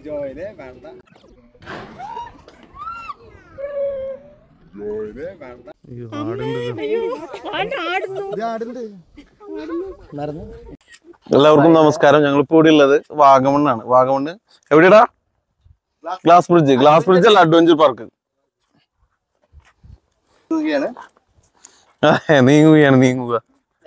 ജോയിലെ വേണ്ട ജോയിലെ വേണ്ട എല്ലാവർക്കും നമസ്കാരം ഞങ്ങൾ ഇപ്പോൾ ഇവിടെ ഉള്ളത് വാഗമണ്ണാണ് വാഗമണ്ണ് എവിടെയാടാ ഗ്ലാസ് ബ്രിഡ്ജ് ഗ്ലാസ് ബ്രിഡ്ജ് അല്ല അഡ്വഞ്ചർ പാർക്ക് നീങ്ങുകയാണ് നീങ്ങുക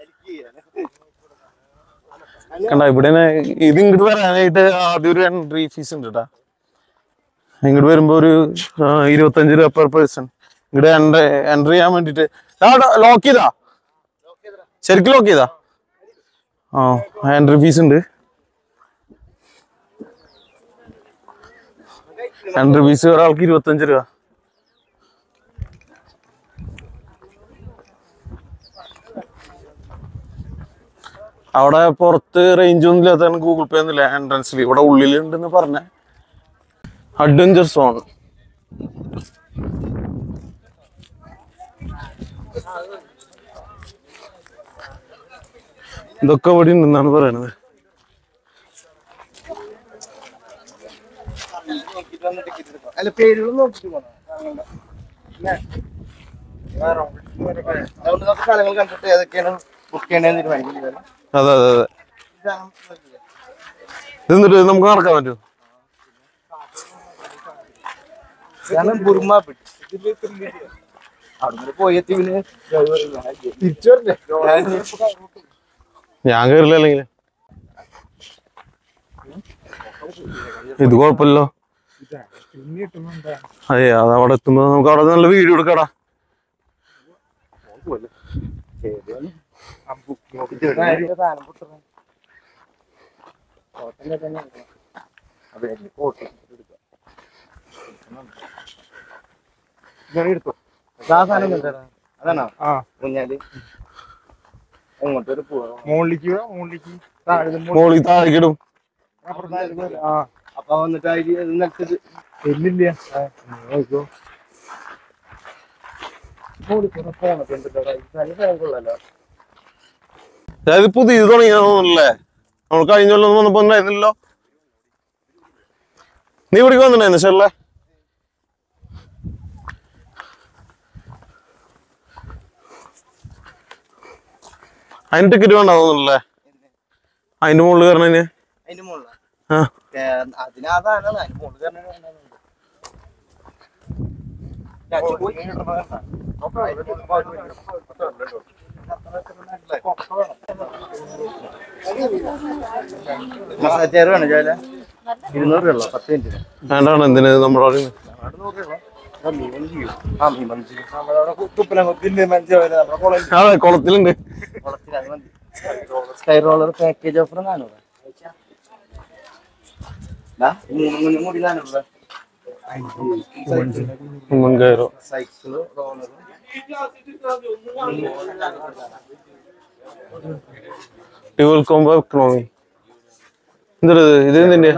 കണ്ട ഇവിടെ ഇത് ഇങ്ങോട്ട് വരാനായിട്ട് ആദ്യം ഒരു എൻട്രി ഫീസ് ഉണ്ട് കേട്ടാ ഇങ്ങോട്ട് വരുമ്പോ ഒരു ആ, ഇരുപത്തഞ്ച് രൂപ പെർ പേഴ്സൺ ഇങ്ങോട്ട് എൻട്രി എൻട്രി ചെയ്യാൻ വേണ്ടിട്ട് ലോക്ക് ചെയ്താ ശരിക്കും ലോക്ക് ചെയ്താ ആ എൻട്രി ഫീസ് ഉണ്ട് എൻട്രി ഫീസ് ഒരാൾക്ക് ഇരുപത്തഞ്ച് രൂപ അവിടെ പുറത്ത് റേഞ്ച് ഒന്നും ഇല്ലാത്തതാണ് ഗൂഗിൾ പേ ഒന്നുമില്ല എൻട്രൻസിൽ ഇവിടെ ഉള്ളിലുണ്ടെന്ന് പറഞ്ഞ അഡ്വഞ്ചർ സോൺ ഇതൊക്കെ ഇവിടെ ഉണ്ടെന്നാണ് പറയണത് അല്ല പേരുകൾ നോക്കിട്ട് പോണം അതുകൊണ്ട് നമുക്ക് സ്ഥലങ്ങൾ കണ്ടിട്ട് ഏതൊക്കെയാണ് ബുക്ക് ചെയ്യണമെന്ന് തീരുമാനിക്കുന്നത് അതെ അതെ അതെ ഇത് എന്നിട്ട് നമുക്ക് നടക്കാൻ പറ്റുമോ കാരണം ബുർമ അവിടെ പോയി എത്തി പിന്നെ തിരിച്ചു വരണ്ടേ ഞാൻ കയറില്ല അല്ലെങ്കിൽ ഇത് കുഴപ്പമില്ലല്ലോ അതെ അത് അവിടെ എത്തുമ്പോ നമുക്ക് അവിടെ നല്ല വീഡിയോ എടുക്കടാ അതാണോ കുഞ്ഞാല് എങ്ങോട്ടൊരു പോവാ മുകളിലേക്ക് മുകളിലേക്ക് താഴെ നിന്ന് മോളിൽ താഴേക്കിടും അപ്പുറത്തേക്ക് ആ അപ്പൊ വന്നിട്ട് അതില് നിലത്തത് എല്ലില്ല കൊള്ളല്ലോ അതായത് പുതിയ ഇത് തുടങ്ങിയാണല്ലേ നമ്മൾ കഴിഞ്ഞ കൊല്ലം ഒന്നും വന്നപ്പോ ഉണ്ടായിരുന്നില്ലല്ലോ നീ ഇവിടേക്ക് വന്നിട്ടുണ്ടായിരുന്നു ഷെല്ലേ അതിന് ടിക്കറ്റ് വേണ്ട തോന്നുന്നല്ലേ അതിന്റെ മുകളിൽ കയറണതിന് അതിന്റെ മുകളിലാ ആ അതിനതാണ് അതിന് മുകളിൽ കയറണ മസാജ് ചെയർ വേണം ചോല ഇരുന്നൂറ് രൂപ ഉള്ളു പത്ത് മിനിറ്റ് വേണ്ടാണ് എന്തിന് നമ്മുടെ അവിടെ ആ മീൻ വന്ന് ചെയ്യും. തുപ്പലംകൊത്തിന്റെ മനസ്സിലാവില്ല നമ്മുടെ കോളേജ് അതെ കുളത്തിലുണ്ട് കുളത്തിൽ അത് മതി സ്കൈ റോളർ പാക്കേജ് ഓഫർ നാനൂറ് മൂന്ന് മൂന്ന് കൂടി നാനൂറ് ഒന്നും കയറോ cycle roller dual combo economy എന്തൊരു ഇത് എന്തിന്റെ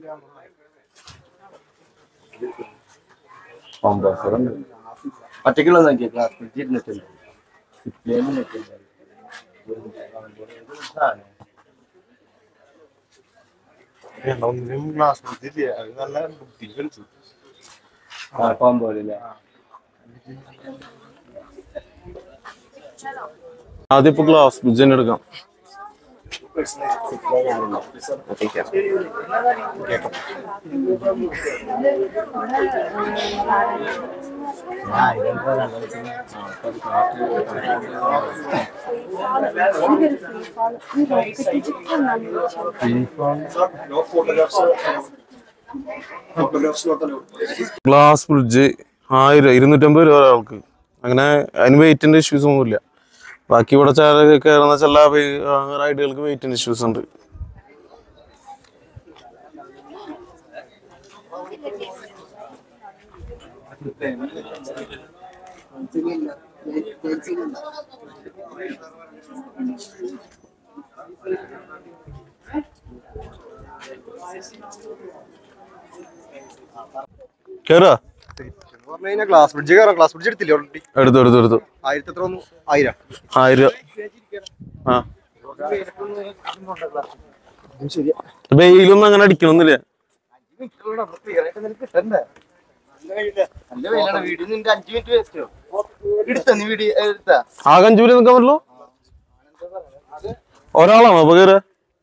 ഒറ്റയ്ക്കുള്ള നോക്കിയ ക്ലാസ് പിടിച്ച് ഇരുന്നിട്ടുണ്ട് ഡിസ്പ്ലേയിൽ നിന്നിട്ടുണ്ട് ഒന്നിനും ഗ്ലാസ് ബുദ്ധിയില്ല അത് നല്ല ബുദ്ധി കളിച്ചു കോമ്പോയില്ലേ ആദ്യം ഇപ്പൊ ഗ്ലാസ് ബ്രിഡ്ജ് തന്നെ എടുക്കാം ഗ്ലാസ് ബ്രിഡ്ജ് ആയിരം ഇരുന്നൂറ്റമ്പത് രൂപ ഒരാൾക്ക് അങ്ങനെ അതിന് വെയിറ്റിന്റെ ഇഷ്യൂസ് ഒന്നുമില്ല ബാക്കി ഇവിടെ ചാല കയറുന്ന ചില റൈഡുകൾക്ക് വെയിറ്റിന്റെ ഇഷ്യൂസ് ഉണ്ട് കേറാ പറഞ്ഞു കഴിഞ്ഞാൽ ഗ്ലാസ് ബ്രിഡ്ജ് കയറാം ഗ്ലാസ് ബ്രിഡ്ജ് എടുത്തില്ലേ ഓൾറെഡി എടുത്തു എടുത്തു എടുത്തു ആയിരത്തി എത്ര വന്നു ആയിരം ആയിരം ആ ശരിയാ വെയിലൊന്നും അങ്ങനെ അടിക്കണമെന്നില്ല നല്ല വെയിലാണ് വീഡിയോ നിന്റെ അഞ്ചു മിനിറ്റ് വേസ്റ്റോ എടുത്ത നീ വീഡിയോ എടുത്താ ആകെ അഞ്ചു മിനിറ്റ് നിൽക്കാൻ പറ്റുള്ളൂ ഒരാളാണോ അപ്പൊ കയറുക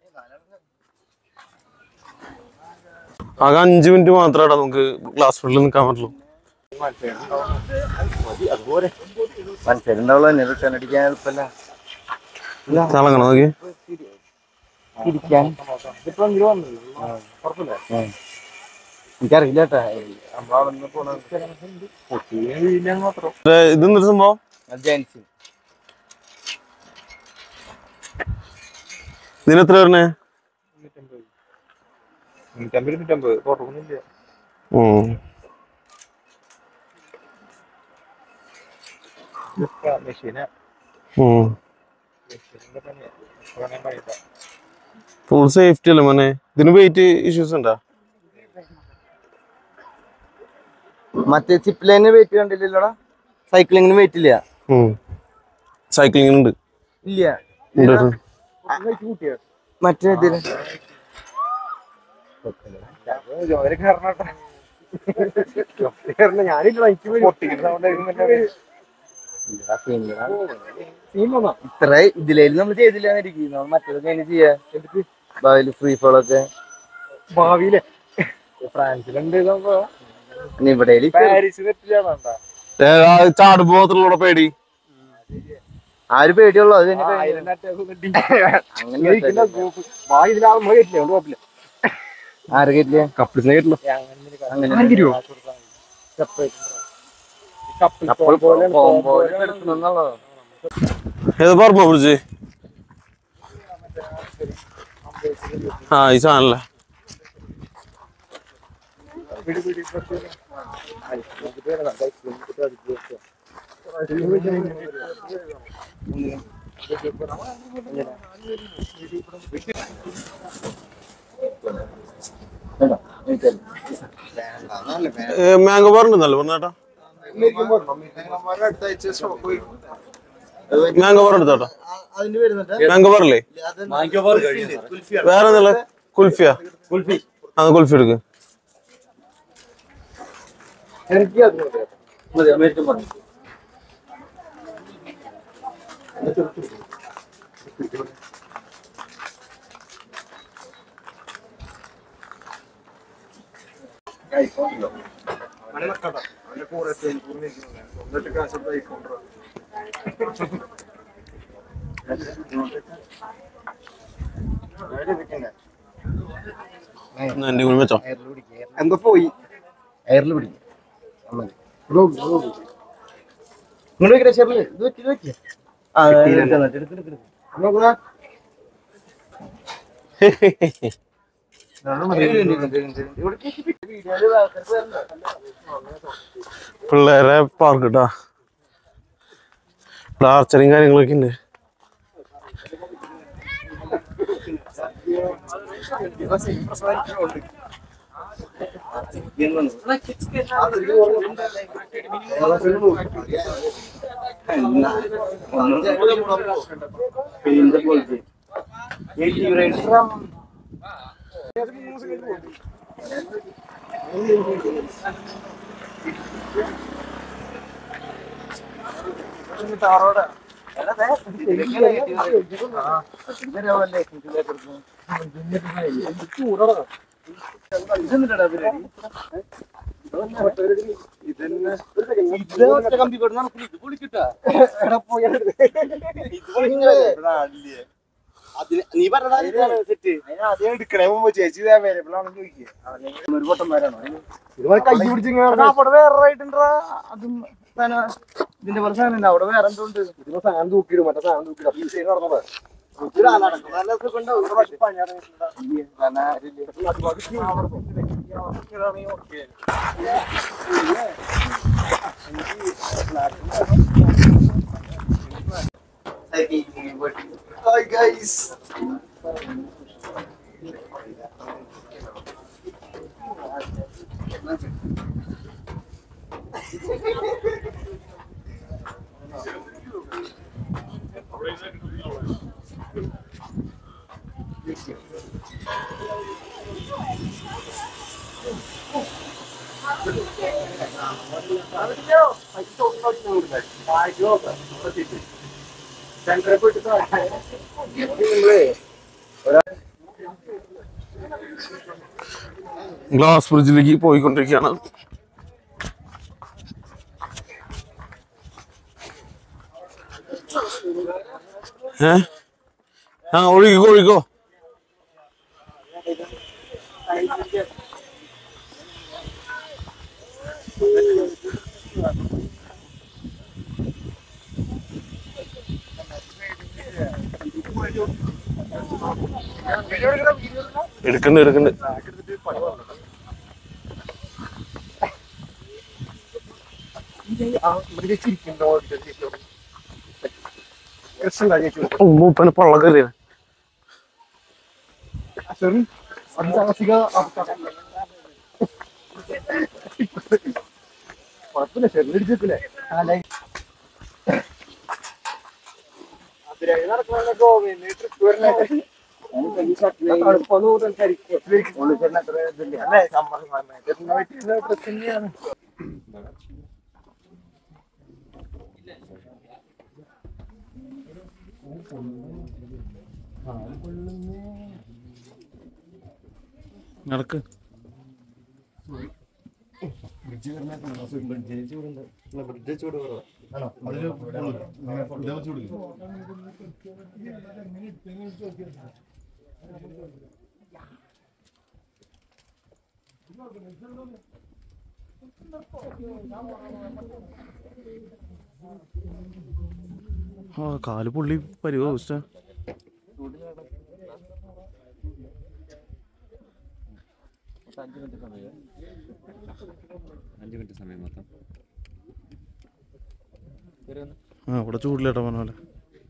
ആകെ അഞ്ചു മിനിറ്റ് മാത്രമാടാ നമുക്ക് ഗ്ലാസ് ഫ്രണ്ടിൽ നിൽക്കാൻ പറ്റുള്ളൂ അതുപോലെ മനസ്സിലുണ്ടാവുള്ളൂ തന്നെ റിട്ടേൺ അടിക്കാൻ എളുപ്പമല്ല തിളങ്ങണം നോക്കി ഇരിക്കാൻ എനിക്കറിയില്ല കേട്ടാ നമ്മളവിടെ പോണത് ഇത് ഇതെന്തൊരു സംഭവം ജെൻസി ഇതിന് എത്ര വരണേ നൂറ്റമ്പത് നൂറ്റമ്പത് കുറവൊന്നുമില്ല ഉം. മെഷീനാ ഉം. മെഷീനിന്റെ പണിയാ പണിയാൻ പണിയില്ല ഫുൾ സേഫ്റ്റി അല്ലേ മോനെ ഇതിന് വെയിറ്റ് ഇഷ്യൂസ് ഉണ്ടോ മറ്റേ സിപ്പ് ലൈന് വെയിറ്റ് കണ്ടില്ലല്ലോടാ സൈക്ലിങ്ങിന് വെയിറ്റ് ഇല്ല സൈക്ലിംഗ് ഉണ്ട് ഇല്ല ഉണ്ട് ഉണ്ട്. മറ്റേ ഇതിന് ജോലി കയറണട്ടെ ഞാനില്ല എനിക്ക് പൊട്ടിക്കുന്ന സൗണ്ട് ഇത്ര ഇതിലേലും നമ്മൾ ചെയ്തില്ലാന്നിരിക്കും നമ്മൾ മറ്റേതൊക്കെ എങ്ങനെ ചെയ്യാ ഭാവിയിൽ ഫ്രീ ഫോൾ ഒക്കെ ഭാവിയിലെ ഫ്രാൻസിലുണ്ട് ഇതാകുമ്പോ ഇനി ഇവിടെ പാരീസ് പറ്റില്ല വേണ്ട ഏ, ആ ചാടുമ്പോ മാത്രമുള്ള പേടി ആ ഒരു പേടിയുള്ളൂ അത് കഴിഞ്ഞ് കഴിഞ്ഞ് ആയിരം അറ്റാക്ക് കിട്ടി അങ്ങനെ ഇരിക്കുന്ന ഗ്രൂപ്പ് ഭാവി ഇതിലാവുമ്പോ കേട്ടില്ല അതുകൊണ്ട് കുഴപ്പമില്ല ആരെ കേട്ടില്ല കപ്പിൾസിനെ കേട്ടില്ല അങ്ങനെ അപ്പോൾ പോകുമ്പോ എടുക്കുന്നുള്ളതോ ഏത് പറഞ്ഞോ കുറിച്ച് ആ ഈ സാധനല്ലേ മാംഗോ പറഞ്ഞല്ലേ പറഞ്ഞേട്ടാ മാംഗോ പറഞ്ഞ എടുത്തോട്ടോ അതിന്റെ വരുന്നുണ്ട് മാംഗോ പറല്ലേ വേറെ എന്നുള്ള കുൽഫിയ ആ കുൽഫി എടുക്ക് എനിക്ക് അത് മതി. മതി അമേരിക്കൻ പറഞ്ഞു എന്നാ എന്റെ കൂടെ വെച്ചോ എന്താ പോയി എയറിൽ പിടിക്കും ഇങ്ങോട്ട് വെക്കട്ടെ ഷെറില് ഇത് വെച്ച് ഇത് വെച്ച് ആ എടുക്ക് എന്നിട്ട് എടുക്ക് എടുക്ക് എടുക്ക്. നോക്കുന്നാ. ഇവിടെ വീഡിയോയില് ആൾക്കാർക്ക് വരണ്ട. പിള്ളേരെ പാർക്ക് കേട്ടാ ഇവിടെ ആർച്ചറിയും കാര്യങ്ങളൊക്കെ ഉണ്ട് പെയിന്റ് പോലത്തെ നീ പറഞ്ഞ സെറ്റ് ആദ്യം എടുക്കണേ മുമ്പ് ചേച്ചി ഇത് അവൈലബിൾ ആണെന്ന് ചോദിക്കുക ഒരു പൊട്ടന്മാരാണോ ഇതുപോലെ കൈ പിടിച്ച് അവിടെ വേറെ റൈറ്റുണ്ടാ അതും സാധനം ഇതിന്റെ പോലെ സാധനം ഉണ്ട് അവിടെ വേറെ എന്തോ ഉണ്ട് ഇതിപ്പോ സാധനം തൂക്കിയിടും മറ്റേ സാധനം തൂക്കിയിടും അപ്പൊ ഈ സൈഡ് നടന്നപ്പോ നല്ല സുഖമുണ്ടാവും. ഇവിടെ പക്ഷെ പണി അറിഞ്ഞിട്ടുണ്ടാ. ഈ കാരണം ആരില്ലേ? Hi guys. ഗ്ലാസ് ബ്രിഡ്ജിലേക്ക് പോയിക്കൊണ്ടിരിക്കുകയാണ് ഏ ആ ഒഴുകിക്കോ ഒഴുകിക്കോ എടുക്കണ്ട് എടുക്കണ്ട് കൃഷ്ണ ചേച്ചി ഓ, മൂപ്പന് പൊള്ള കയറിയ ചെറിയ അതിസാഹസിക കുഴപ്പമില്ല ചെറിയടിച്ചേക്കില്ലേ നടക്ക് ആ കാല് പുള്ളി പരിവോ ഉസ്താ ആ ഇവിടെ ചൂടില്ലേട്ടാ പറഞ്ഞ പോലെ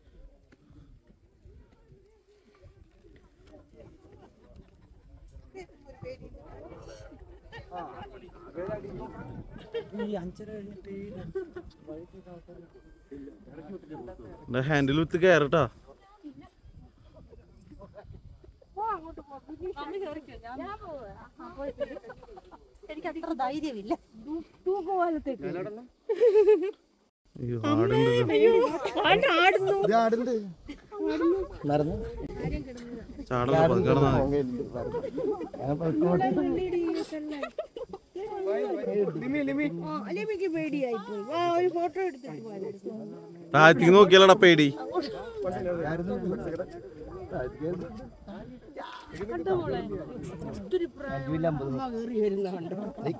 ഹാൻഡിൽ വിത്ത് കയറട്ടാ എനിക്ക് അത്ര ധൈര്യമില്ല അയ്യോ ആടുണ്ടല്ലോ ചാടല്ല പതുക്കടന്നാ ലിമിക്ക് പേടിയായി പോയി വാ ഒരു ഫോട്ടോ എടുത്തിട്ട് പോകാൻ താഴത്തേക്ക് നോക്കിയാലടാ പേടി ഒത്തിരി പ്രായം അമ്മ കയറി വരുന്നുണ്ട്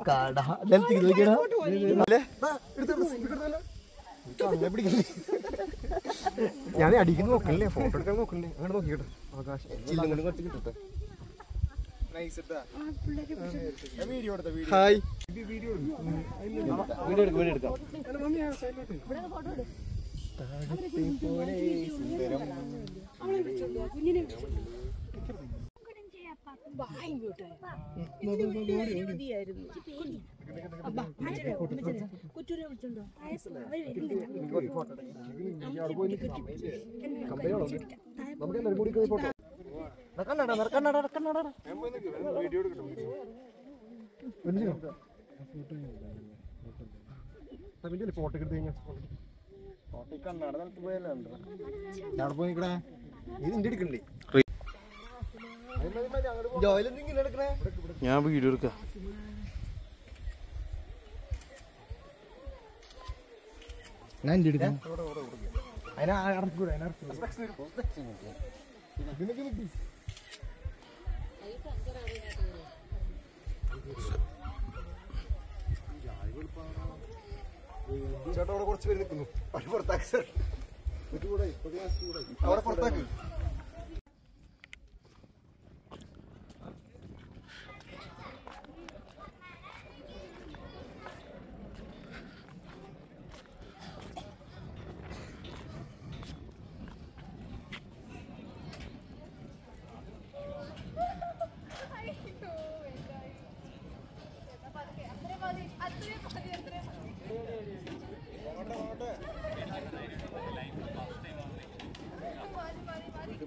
ഞാൻ അടിക്കുന്ന നോക്കണില്ലേ ഫോട്ടോ എടുക്കാൻ നോക്കണില്ലേ അങ്ങനെ നോക്കിയിട്ട് അവകാശം ചില്ലും കുറച്ച് കിട്ടട്ടെ ഹായ് വീഡിയോ എടുക്കാം വീഡിയോ എടുക്കാം കുഞ്ഞിനെ വാ, ഇങ്ങോട്ട്. ഇതിന് വേണ്ടി ഞാൻ എഴുതിയായിരുന്നു. അബ്ബാ, അച്ഛനെ, ഉമ്മച്ചിനെ, കൊച്ചുനെ വിളിച്ചോണ്ടോ നമുക്ക് എല്ലാവരും കൂടി പോയി ഫോട്ടോ നടക്കണ്ടടാ നടക്കണ്ടടാ നടക്കണ്ടടാ വീഡിയോ എടുക്കട്ടെ വീഡിയോ ഫോട്ടോ എടുത്ത് കഴിഞ്ഞാൽ ഫോട്ടോ കണ്ണാട നിലത്ത് പോയല്ലോ ഞാൻ പോയി നിൽക്കണേ ഇത് ഇന്റെ എടുക്കണ്ടേ ജോയിലെന്തെങ്കിലും എടുക്കണേ ഞാൻ വീഡിയോ എടുക്കാം ഞാൻ ഇന്റെ എടുക്കാം അതിനെ അടക്കൂടെ അതിനെ ചേട്ടാ അവിടെ കുറച്ച് പേര് നിൽക്കുന്നു അവർ പുറത്താക്കി സാർ അവിടെ പുറത്താക്കി മതി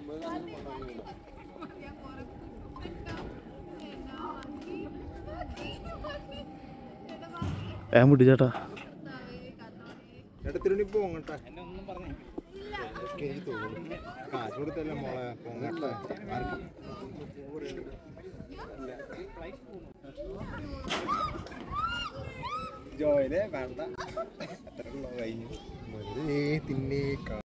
വേഗം വിട്ടു ചേട്ടാ എടുത്തിട്ട് പോങ്ങട്ടെ എനിക്ക് തോന്നുന്നു കാശ് കൊടുത്തല്ലേ മോളെ പോങ്ങട്ടെ ആർക്കും ജോയിലെ വേണ്ട അത്ര കഴിഞ്ഞു വെറുതെ തിന്നേ